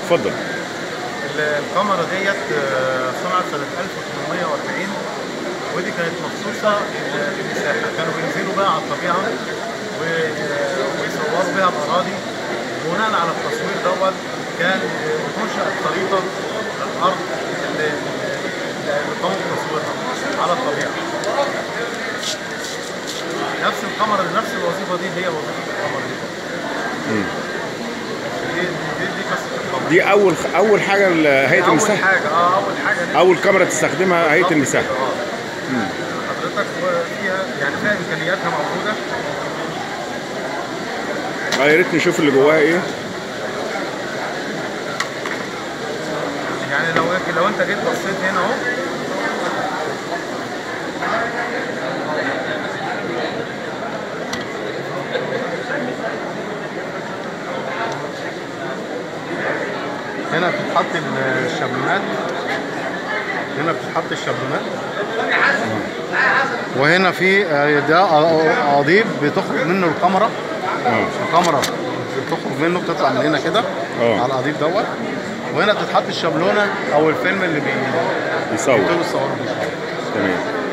اتفضل الكاميرا ديت آه، صنعت سنة 1840 ودي كانت مخصوصة للمساحة كانوا بينزلوا بقى على الطبيعة و- ويصوروا بيها الأراضي بناء على التصوير دوت كان تنشأ خريطة الأرض اللي اللي قاموا بتصويرها على الطبيعة نفس الكاميرا نفس الوظيفة دي هي وظيفة الكاميرا دي دي دي, دي قصة الكاميرا دي اول اول حاجه ل- هيئه اول المساحه حاجه اه اول حاجه دي اول كاميرا تستخدمها هيئه المساحه اه حضرتك فيها يعني فيها امكانياتها موجوده اه يا ريت نشوف اللي جواها ايه يعني لو لو انت جيت بصيت هنا اهو هنا بتتحط الشابلونات هنا بتتحط الشابلونات وهنا في آه، ده قضيب بتخرج منه الكاميرا اه الكاميرا بتخرج منه بتطلع من هنا كده اه. على القضيب دوت وهنا بتتحط الشابلونه او الفيلم اللي بي- يصور بيبتدوا يصوروا بيه تمام